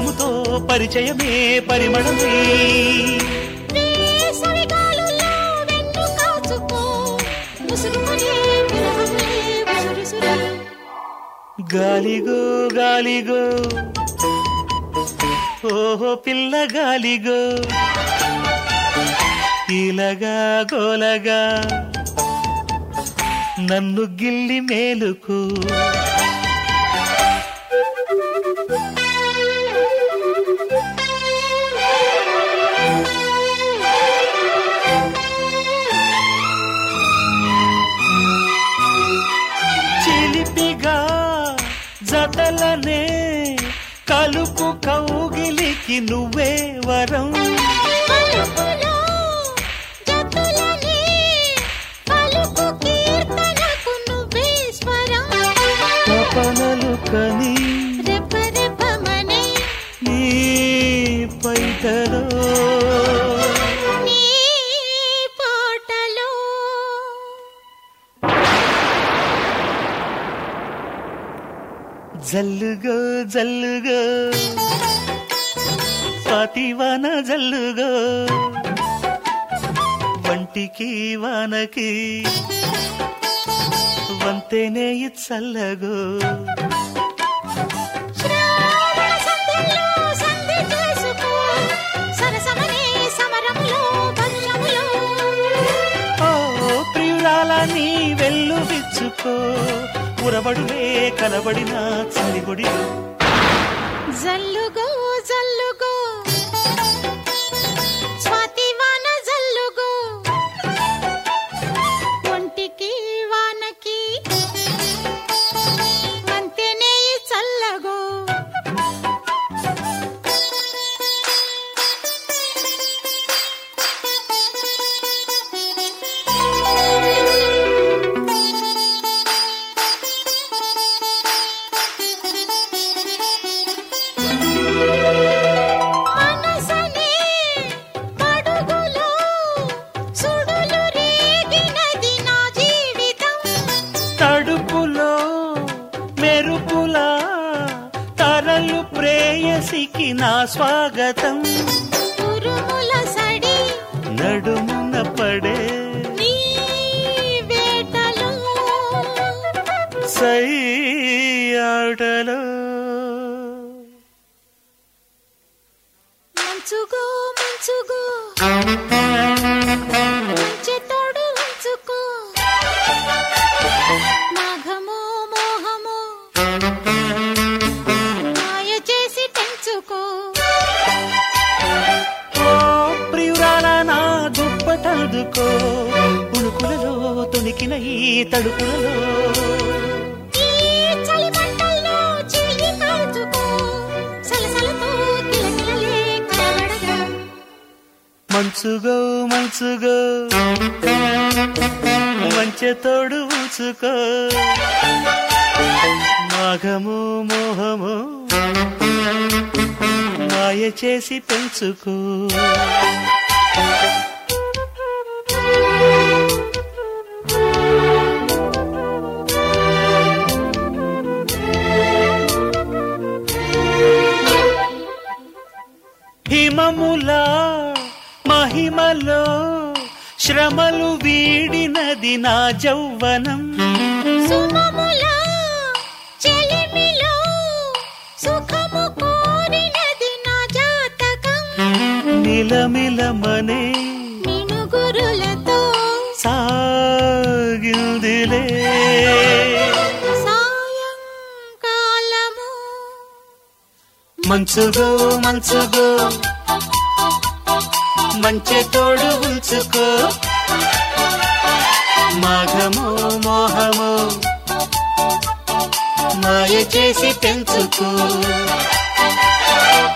రాగముతో పరిచయమే పరిమళమే వేసవిగాలుల్లో వెన్ను కాచుకో ముసురుకునే విరహమే ముసురుసురే గాలిగో గాలిగో ఓహో పిల్ల గాలిగో ఇలగా గోలగా నన్ను గిల్లి మేలుకు చిలిపిగా జతలనే కలుపు కౌగిలికి నువ్వే వరం పలుకులో జతులనే పలుకు కీర్తనకు నువ్వే స్వరం తపనలు కని రెప్ప రెప్పమనే నీ పైటలో నీ పాటలో జల్లుగో జల్లుగో స్వాతివాన జల్లుగో వంటికి వానకి వంతేనే చల్లగో శ్రావణ సంధ్యలో సంధి చేసుకో సరసమనే సమరములో వర్షములో ఓ ప్రియురాల నీ వెల్లు విచ్చుకో ఉరబడులే కలబడిన చలిగొడిలో జల్లుగో జల్లుగో స్వాతి వాన జల్లుగో ఒంటికి వానకి అంతేనే ఈ చల్లగో మనసనే పడుగులో సుడులు రేగినది నా జీవితం తడుపులో మెరుపులా తరలు ప్రేయసికి నా స్వాగతం ఉరుముల సడి నడుమున పడే నీ వేటలో సై ఆటలో మంచుగో మంచుగో మంచి తోడు ఉంచుకో మాఘమో మోహమో మాయ చేసి పెంచుకో ఓ ప్రియురాల నా దుప్పటదుకో ఉణుకులలో తొణికిన ఈ తడుపులలో ఈ చలి మంటల్లో చిల్లి కాల్చుకో సలసలతో కిలకిలలే కనబడగా మంచుగో మంచుగో మంచె తోడు ఉంచుకో మాఘము మోహము మాయ చేసి పెంచుకో హిమములా మహిమలో శ్రమలు వీడినది నా జౌవనం సుమముల చెలిమిలో సుఖము కోరినది నా జాతకం నిలమిలమనే మినుగురులతో సాగిందిలే సాయంకాలము మంచుగో మంచుగో మంచె తోడు ఉంచుకో మాఘము మోహము మాయ చేసి పెంచుకో